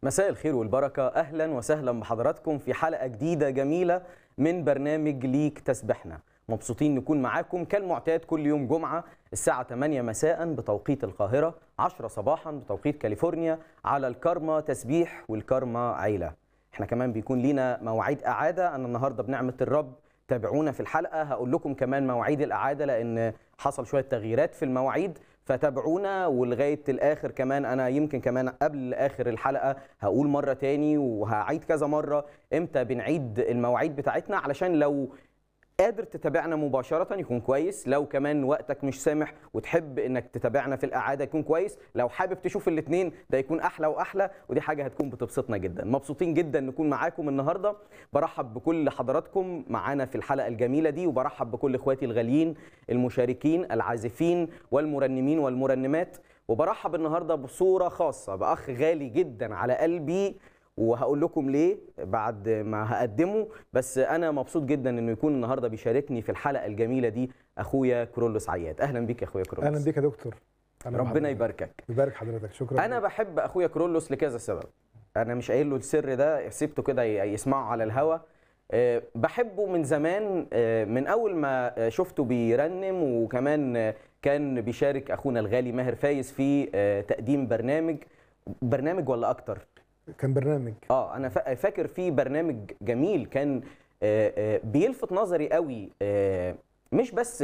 مساء الخير والبركة أهلا وسهلا بحضراتكم في حلقة جديدة جميلة من برنامج ليك تسبحنا مبسوطين نكون معاكم كالمعتاد كل يوم جمعة الساعة 8 مساء بتوقيت القاهرة 10 صباحا بتوقيت كاليفورنيا على الكارما تسبيح والكارما عيلة احنا كمان بيكون لينا مواعيد إعادة أنا النهاردة بنعمة الرب تابعونا في الحلقة هقول لكم كمان مواعيد الإعادة لأن حصل شوية تغييرات في المواعيد فتابعونا ولغايه الاخر كمان انا يمكن كمان قبل اخر الحلقه هقول مره تاني وهعيد كذا مره امتى بنعيد المواعيد بتاعتنا علشان لو قادر تتابعنا مباشرة يكون كويس لو كمان وقتك مش سامح وتحب انك تتابعنا في الإعادة يكون كويس لو حابب تشوف الاثنين ده يكون أحلى وأحلى ودي حاجة هتكون بتبسطنا جدا مبسوطين جدا نكون معاكم النهاردة برحب بكل حضراتكم معانا في الحلقة الجميلة دي وبرحب بكل إخواتي الغاليين المشاركين العازفين والمرنمين والمرنمات وبرحب النهاردة بصورة خاصة بأخ غالي جدا على قلبي وهقول لكم ليه بعد ما هقدمه بس انا مبسوط جدا انه يكون النهارده بيشاركني في الحلقه الجميله دي اخويا كرولوس عياد اهلا بيك يا اخويا كرولوس اهلا بيك يا دكتور أنا ربنا بحضرتك. يباركك يبارك حضرتك شكرا انا بحب اخويا كرولوس لكذا سبب انا مش قايل له السر ده سيبته كده ي- يسمعه على الهوا أه، بحبه من زمان أه، من اول ما أه، شفته بيرنم وكمان أه، كان بيشارك اخونا الغالي ماهر فايز في أه، تقديم برنامج برنامج ولا اكتر كان برنامج اه انا فا- فاكر في برنامج جميل كان آه، آه، بيلفت نظري قوي آه، مش بس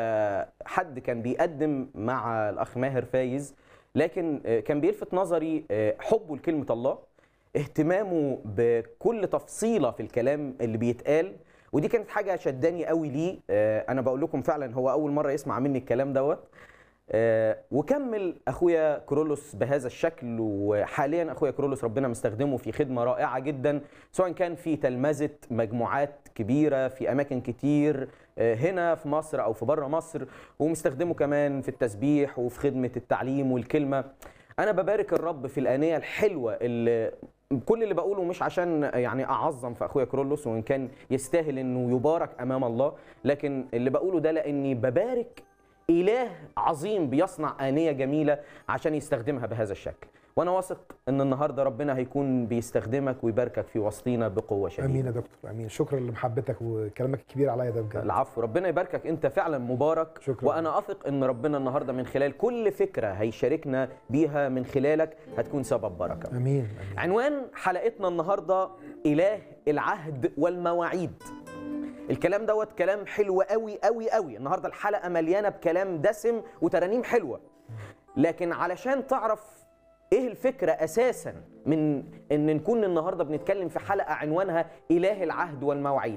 كحد كان بيقدم مع الاخ ماهر فايز لكن آه، كان بيلفت نظري آه، حبه لكلمه الله اهتمامه بكل تفصيله في الكلام اللي بيتقال ودي كانت حاجه شداني قوي ليه آه، انا بقول لكم فعلا هو اول مره يسمع مني الكلام دوت آه، وكمل اخويا كرولوس بهذا الشكل وحاليا اخويا كرولوس ربنا مستخدمه في خدمه رائعه جدا سواء كان في تلمذه مجموعات كبيره في اماكن كتير آه، هنا في مصر او في بره مصر ومستخدمه كمان في التسبيح وفي خدمه التعليم والكلمه انا ببارك الرب في الانيه الحلوه اللي كل اللي بقوله مش عشان يعني اعظم في اخويا كرولوس وان كان يستاهل انه يبارك امام الله لكن اللي بقوله ده لاني ببارك إله عظيم بيصنع آنية جميلة عشان يستخدمها بهذا الشكل وأنا واثق إن النهاردة ربنا هيكون بيستخدمك ويباركك في وسطينا بقوة شديدة امين يا دكتور امين شكرا لمحبتك وكلامك الكبير عليا ده بجد العفو ربنا يباركك أنت فعلا مبارك شكراً. وأنا أثق إن ربنا النهاردة من خلال كل فكرة هيشاركنا بيها من خلالك هتكون سبب بركة امين امين عنوان حلقتنا النهارده إله العهد والمواعيد الكلام دوت كلام حلو قوي قوي قوي النهارده الحلقه مليانه بكلام دسم وترانيم حلوه لكن علشان تعرف ايه الفكره اساسا من ان نكون النهارده بنتكلم في حلقه عنوانها اله العهد والمواعيد